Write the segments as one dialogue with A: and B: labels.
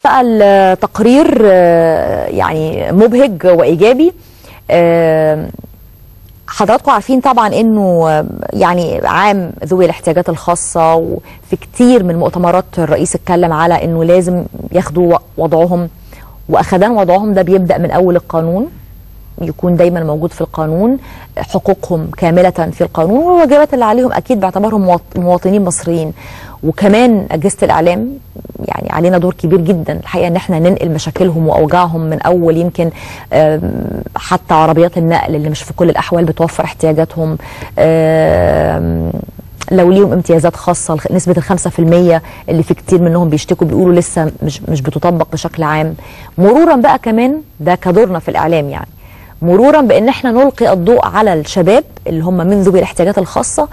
A: بقى التقرير آه، يعني مبهج وايجابي آه، حضراتكم عارفين طبعا انه آه، يعني عام ذوي الاحتياجات الخاصه وفي كتير من مؤتمرات الرئيس اتكلم على انه لازم ياخدوا وضعهم واخدان وضعهم ده بيبدا من اول القانون يكون دايما موجود في القانون حقوقهم كاملة في القانون والواجبات اللي عليهم أكيد باعتبارهم مواط- مواطنين مصريين وكمان أجهزة الإعلام يعني علينا دور كبير جدا الحقيقة إن احنا ننقل مشاكلهم وأوجاعهم من أول يمكن آم، حتى عربيات النقل اللي مش في كل الأحوال بتوفر احتياجاتهم آم، لو ليهم امتيازات خاصة الخ- نسبة الخمسة في المية اللي في كتير منهم بيشتكوا بيقولوا لسه مش, مش بتطبق بشكل عام مرورا بقى كمان ده كدورنا في الإعلام يعني مرورا بان احنا نلقي الضوء على الشباب اللي هم من ذوي الاحتياجات الخاصه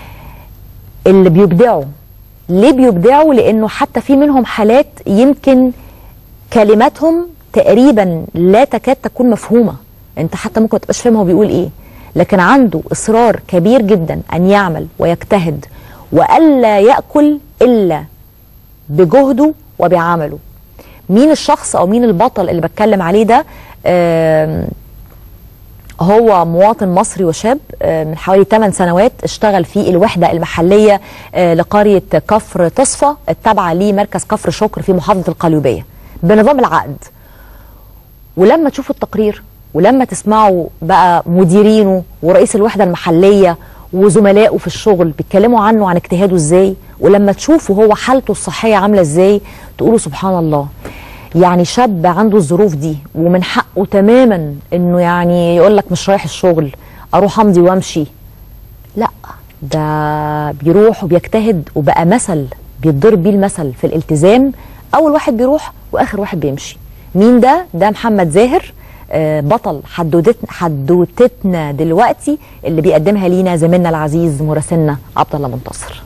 A: اللي بيبدعوا ليه بيبدعوا لانه حتى في منهم حالات يمكن كلماتهم تقريبا لا تكاد تكون مفهومه انت حتى ممكن ما تبقاش فاهم هو بيقول ايه لكن عنده اصرار كبير جدا ان يعمل ويجتهد والا ياكل الا بجهده وبعمله مين الشخص او مين البطل اللي بتكلم عليه ده آم، هو مواطن مصري وشاب آه، من حوالي 8 سنوات اشتغل في الوحدة المحلية آه، لقرية كفر تصفى التابعة لمركز كفر شكر في محافظة القليوبية بنظام العقد ولما تشوفوا التقرير ولما تسمعوا بقى مديرينه ورئيس الوحدة المحلية وزملائه في الشغل بيتكلموا عنه عن اجتهاده ازاي ولما تشوفوا هو حالته الصحية عاملة ازاي تقولوا سبحان الله يعني شاب عنده الظروف دي ومن حقه تماما انه يعني يقول لك مش رايح الشغل اروح امضي وامشي لا ده بيروح وبيجتهد وبقى مثل بيتضرب بيه المثل في الالتزام اول واحد بيروح واخر واحد بيمشي مين ده ده محمد زاهر آه، بطل حدوتتنا حدوتتنا دلوقتي اللي بيقدمها لينا زميلنا العزيز مراسلنا عبد الله منتصر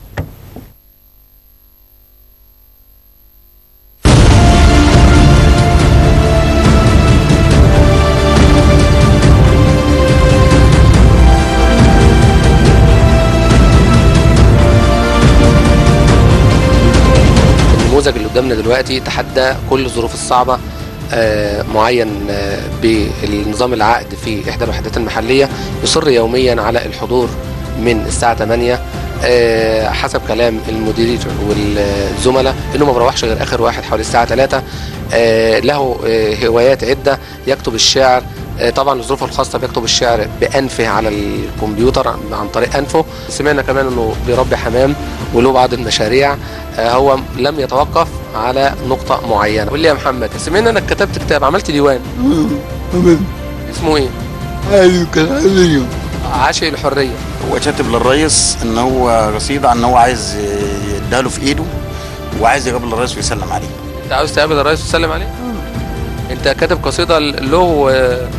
B: النموذج اللي قدامنا دلوقتي تحدى كل الظروف الصعبة آه، معين آه، بالنظام العقد في إحدى الوحدات المحلية يصر يوميا على الحضور من الساعة 8 آه، حسب كلام المدير والزملاء انه ما بروحش غير اخر واحد حوالي الساعه 3 آه، له آه، هوايات عده يكتب الشعر آه، طبعا الظروف الخاصه بيكتب الشعر بانفه على الكمبيوتر عن طريق انفه سمعنا كمان انه بيربي حمام وله بعض المشاريع آه، هو لم يتوقف على نقطه معينه قول لي يا محمد سمعنا انك كتبت كتاب عملت ديوان اسمه ايه
C: ايوه كان عليهم
B: عاشق الحريه
C: هو كاتب للرئيس ان هو قصيده ان هو عايز يديها له في ايده وعايز يقابل الرئيس ويسلم عليه
B: انت عاوز تقابل الرئيس وتسلم عليه انت كاتب قصيده له آه،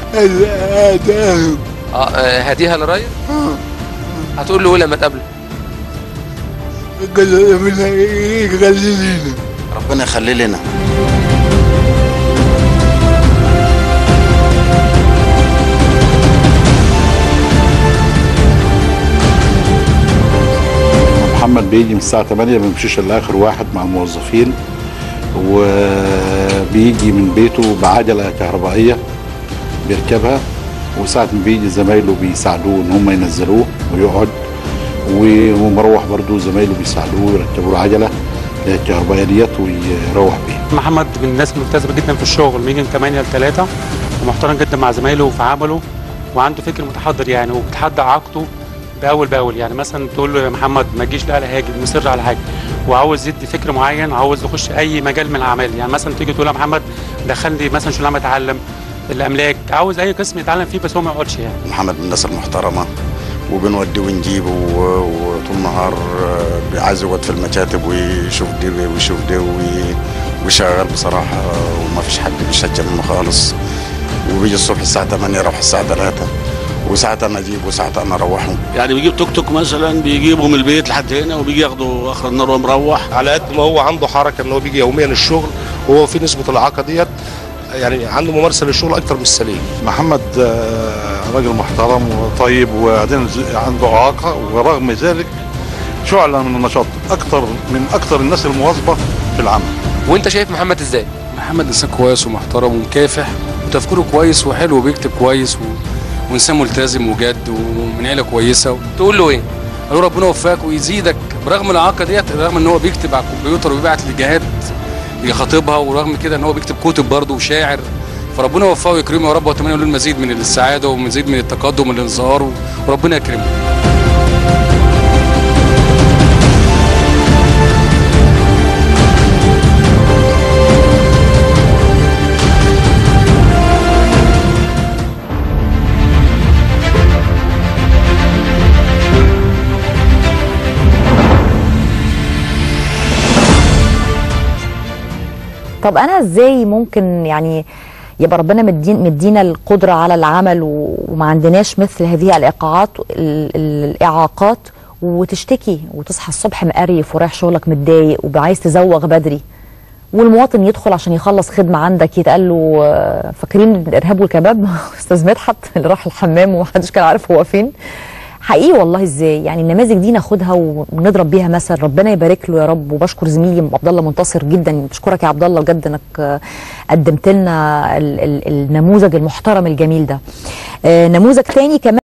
B: آه، هديها للرئيس هتقول له ايه لما تقابله
C: ربنا يخلي لنا
D: محمد بيجي من الساعة 8 ما بيمشيش إلا آخر واحد مع الموظفين وبيجي من بيته بعجلة كهربائية بيركبها وساعة ما بيجي زمايله بيساعدوه إن هم ينزلوه ويقعد ومروح برضه زمايله بيساعدوه يركبوا له عجلة الكهربائية ديت ويروح بيها
E: محمد من الناس الملتزمه جدا في الشغل بيجي من 8 ل 3 ومحترم جدا مع زمايله في عمله وعنده فكر متحضر يعني وبيتحدى عقده باول باول يعني مثلا تقول له يا محمد ما تجيش لا على هاجي مصر على حاجه وعاوز يدي فكر معين وعاوز يخش اي مجال من الاعمال يعني مثلا تيجي تقول يا محمد دخلني مثلا شو عم اتعلم الاملاك عاوز اي قسم يتعلم فيه بس هو ما يقعدش يعني
C: محمد من الناس المحترمه وبنودي ونجيبه و- وطول النهار آه، عايز يقعد في المكاتب ويشوف دي ويشوف دي وي- وشغال بصراحه وما فيش حد بيشجع منه خالص وبيجي الصبح الساعه 8 يروح الساعه 3 وساعات انا اجيبه وساعات انا اروحه
F: يعني بيجيب توك توك مثلا بيجيبه من البيت لحد هنا وبيجي ياخده اخر النهار وهو مروح
G: على قد ما هو عنده حركه ان هو بيجي يوميا الشغل وهو في نسبه الاعاقه ديت يعني عنده ممارسه للشغل اكتر من السليم
D: محمد آه، راجل محترم وطيب وبعدين عنده إعاقة ورغم ذلك شعله من النشاط اكتر من اكتر الناس المواظبه في العمل
B: وانت شايف محمد ازاي
H: محمد انسان كويس ومحترم ومكافح وتفكيره كويس وحلو وبيكتب كويس و... وانسان ملتزم وجد ومن عيله كويسه
B: تقول له ايه
H: قالوا ربنا يوفقك ويزيدك برغم الاعاقه ديت رغم ان هو بيكتب على الكمبيوتر وبيبعت لجهات يخاطبها ورغم كده ان هو بيكتب كتب برضه وشاعر فربنا يوفقه ويكرمه يا رب واتمنى له المزيد من السعاده ومزيد من التقدم والانصهار وربنا يكرمه
A: طب انا ازاي ممكن يعني يبقى ربنا مدين مدينا القدره على العمل و- وما عندناش مثل هذه الايقاعات ال- ال- الاعاقات وتشتكي وتصحى الصبح مقريف ورايح شغلك متضايق وعايز تزوغ بدري والمواطن يدخل عشان يخلص خدمه عندك يتقال له آه، فاكرين الارهاب والكباب استاذ مدحت اللي راح الحمام ومحدش كان عارف هو فين حقيقي والله ازاي يعني النماذج دي ناخدها ونضرب بيها مثل ربنا يبارك له يا رب وبشكر زميلي عبد الله منتصر جدا بشكرك يا عبد الله بجد انك آه، قدمت لنا ال- ال- النموذج المحترم الجميل ده آه، نموذج تاني كمان